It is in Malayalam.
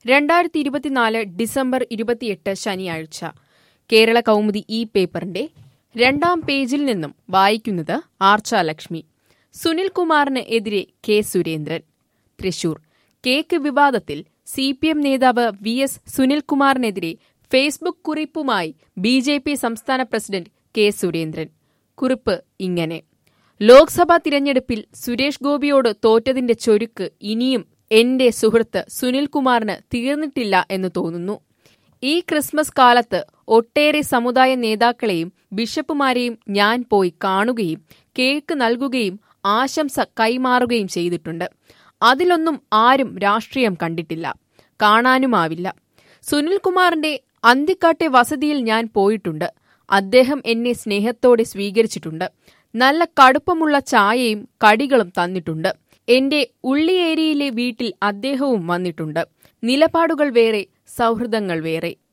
രണ്ടായിരത്തി ഇരുപത്തിനാല് ഡിസംബർ ഇരുപത്തിയെട്ട് ശനിയാഴ്ച കേരള കൗമുദി ഈ പേപ്പറിന്റെ രണ്ടാം പേജിൽ നിന്നും വായിക്കുന്നത് ആർച്ചാലക്ഷ്മി സുനിൽകുമാറിന് എതിരെ കെ സുരേന്ദ്രൻ തൃശൂർ കേക്ക് വിവാദത്തിൽ സി പി എം നേതാവ് വി എസ് സുനിൽകുമാറിനെതിരെ ഫേസ്ബുക്ക് കുറിപ്പുമായി ബി ജെ പി സംസ്ഥാന പ്രസിഡന്റ് കെ സുരേന്ദ്രൻ കുറിപ്പ് ഇങ്ങനെ ലോക്സഭാ തിരഞ്ഞെടുപ്പിൽ സുരേഷ് ഗോപിയോട് തോറ്റതിന്റെ ചൊരുക്ക് ഇനിയും എന്റെ സുഹൃത്ത് സുനിൽകുമാറിന് തീർന്നിട്ടില്ല എന്ന് തോന്നുന്നു ഈ ക്രിസ്മസ് കാലത്ത് ഒട്ടേറെ സമുദായ നേതാക്കളെയും ബിഷപ്പുമാരെയും ഞാൻ പോയി കാണുകയും കേക്ക് നൽകുകയും ആശംസ കൈമാറുകയും ചെയ്തിട്ടുണ്ട് അതിലൊന്നും ആരും രാഷ്ട്രീയം കണ്ടിട്ടില്ല കാണാനുമാവില്ല സുനിൽകുമാറിന്റെ അന്തിക്കാട്ടെ വസതിയിൽ ഞാൻ പോയിട്ടുണ്ട് അദ്ദേഹം എന്നെ സ്നേഹത്തോടെ സ്വീകരിച്ചിട്ടുണ്ട് നല്ല കടുപ്പമുള്ള ചായയും കടികളും തന്നിട്ടുണ്ട് എന്റെ ഉള്ളിയേരിയിലെ വീട്ടിൽ അദ്ദേഹവും വന്നിട്ടുണ്ട് നിലപാടുകൾ വേറെ സൗഹൃദങ്ങൾ വേറെ